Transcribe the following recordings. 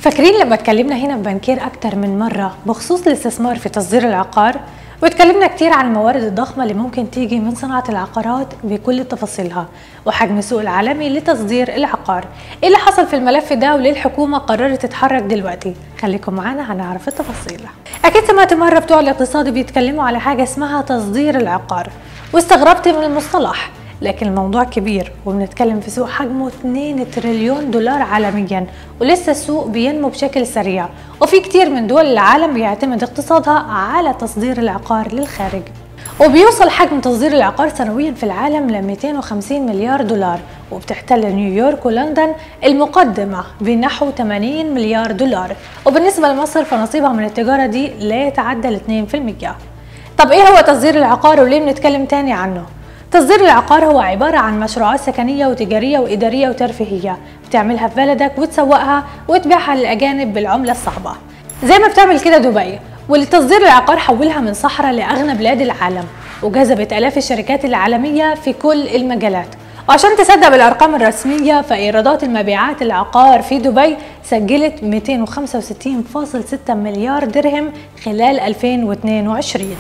فاكرين لما اتكلمنا هنا في بنكير أكتر من مرة بخصوص الاستثمار في تصدير العقار واتكلمنا كتير عن الموارد الضخمة اللي ممكن تيجي من صناعة العقارات بكل تفاصيلها وحجم السوق العالمي لتصدير العقار ايه اللي حصل في الملف ده وليه الحكومة قررت تتحرك دلوقتي خليكم معانا هنعرف التفاصيل اكيد سمعت مرة بتوع الاقتصاد بيتكلموا على حاجة اسمها تصدير العقار واستغربت من المصطلح لكن الموضوع كبير وبنتكلم في سوق حجمه 2 تريليون دولار عالميا ولسه السوق بينمو بشكل سريع وفي كتير من دول العالم بيعتمد اقتصادها على تصدير العقار للخارج وبيوصل حجم تصدير العقار سنويا في العالم ل 250 مليار دولار وبتحتل نيويورك ولندن المقدمة بنحو 80 مليار دولار وبالنسبة لمصر فنصيبها من التجارة دي لا يتعدى ال 2% طب ايه هو تصدير العقار وليه بنتكلم تاني عنه؟ تصدير العقار هو عبارة عن مشروعات سكنية وتجارية وإدارية وترفيهية بتعملها في بلدك وتسوقها وتبيعها للأجانب بالعملة الصعبة زي ما بتعمل كده دبي واللي تصدير العقار حولها من صحراء لأغنى بلاد العالم وجذبت آلاف الشركات العالمية في كل المجالات وعشان تصدق بالأرقام الرسمية فإيرادات المبيعات العقار في دبي سجلت 265.6 مليار درهم خلال 2022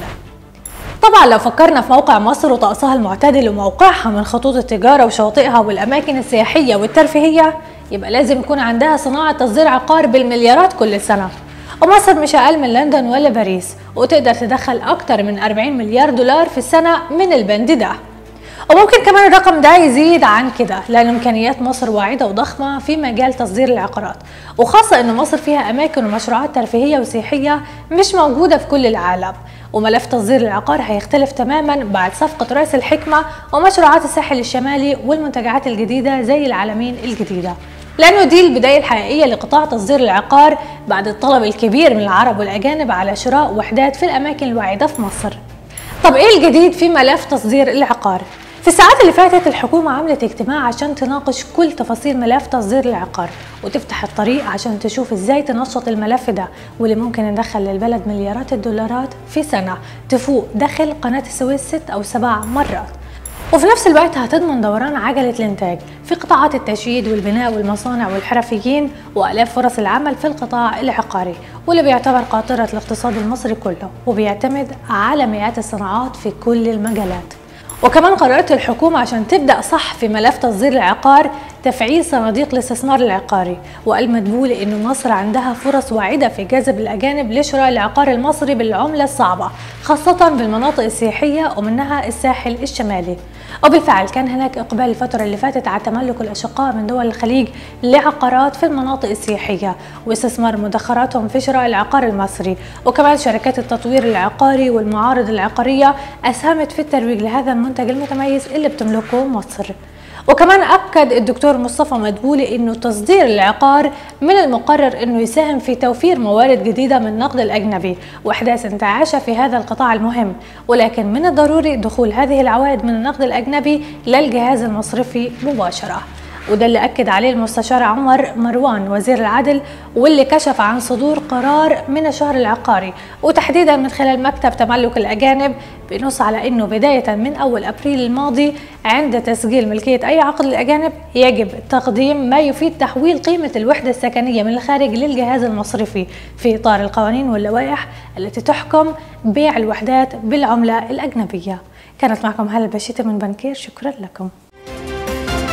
طبعا لو فكرنا في موقع مصر وطقسها المعتدل وموقعها من خطوط التجارة وشواطئها والأماكن السياحية والترفيهية يبقى لازم يكون عندها صناعة تصدير عقار بالمليارات كل سنة ومصر مش أقل من لندن ولا باريس وتقدر تدخل أكتر من 40 مليار دولار في السنة من البند ده وممكن كمان الرقم ده يزيد عن كده لأن إمكانيات مصر واعدة وضخمة في مجال تصدير العقارات وخاصة إن مصر فيها أماكن ومشروعات ترفيهية وسياحية مش موجودة في كل العالم وملف تصدير العقار هيختلف تماما بعد صفقة رأس الحكمة ومشروعات الساحل الشمالي والمنتجعات الجديدة زي العالمين الجديدة لأنه دي البداية الحقيقية لقطاع تصدير العقار بعد الطلب الكبير من العرب والأجانب على شراء وحدات في الأماكن الواعدة في مصر طب إيه الجديد في ملف تصدير العقار؟ في الساعات اللي فاتت الحكومة عملت اجتماع عشان تناقش كل تفاصيل ملف تصدير العقار وتفتح الطريق عشان تشوف ازاي تنشط الملف ده واللي ممكن ندخل للبلد مليارات الدولارات في سنة تفوق دخل قناة السويس ست أو سبع مرات وفي نفس الوقت هتضمن دوران عجلة الإنتاج في قطاعات التشييد والبناء والمصانع والحرفيين وآلاف فرص العمل في القطاع العقاري واللي بيعتبر قاطرة الاقتصاد المصري كله وبيعتمد على مئات الصناعات في كل المجالات وكمان قررت الحكومة عشان تبدأ صح في ملف تصدير العقار تفعيل صناديق الاستثمار العقاري وقال مدبول إن مصر عندها فرص واعدة في جذب الأجانب لشراء العقار المصري بالعملة الصعبة خاصة بالمناطق السياحية ومنها الساحل الشمالي وبالفعل كان هناك إقبال الفترة اللي فاتت على تملك الأشقاء من دول الخليج لعقارات في المناطق السياحية واستثمار مدخراتهم في شراء العقار المصري وكمان شركات التطوير العقاري والمعارض العقارية أسهمت في الترويج لهذا المنتج المتميز اللي بتملكه مصر وكمان أكد الدكتور مصطفى مدبولي أنه تصدير العقار من المقرر أنه يساهم في توفير موارد جديدة من النقد الأجنبي وإحداث انتعاشة في هذا القطاع المهم ولكن من الضروري دخول هذه العوائد من النقد الأجنبي للجهاز المصرفي مباشرة وده اللي أكد عليه المستشار عمر مروان وزير العدل واللي كشف عن صدور قرار من الشهر العقاري وتحديدا من خلال مكتب تملك الأجانب بنص على أنه بداية من أول أبريل الماضي عند تسجيل ملكية أي عقد للأجانب يجب تقديم ما يفيد تحويل قيمة الوحدة السكنية من الخارج للجهاز المصرفي في إطار القوانين واللوائح التي تحكم بيع الوحدات بالعملة الأجنبية كانت معكم هلا البشيتة من بنكير شكرا لكم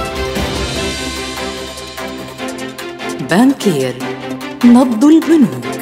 بانكير نبض البنوك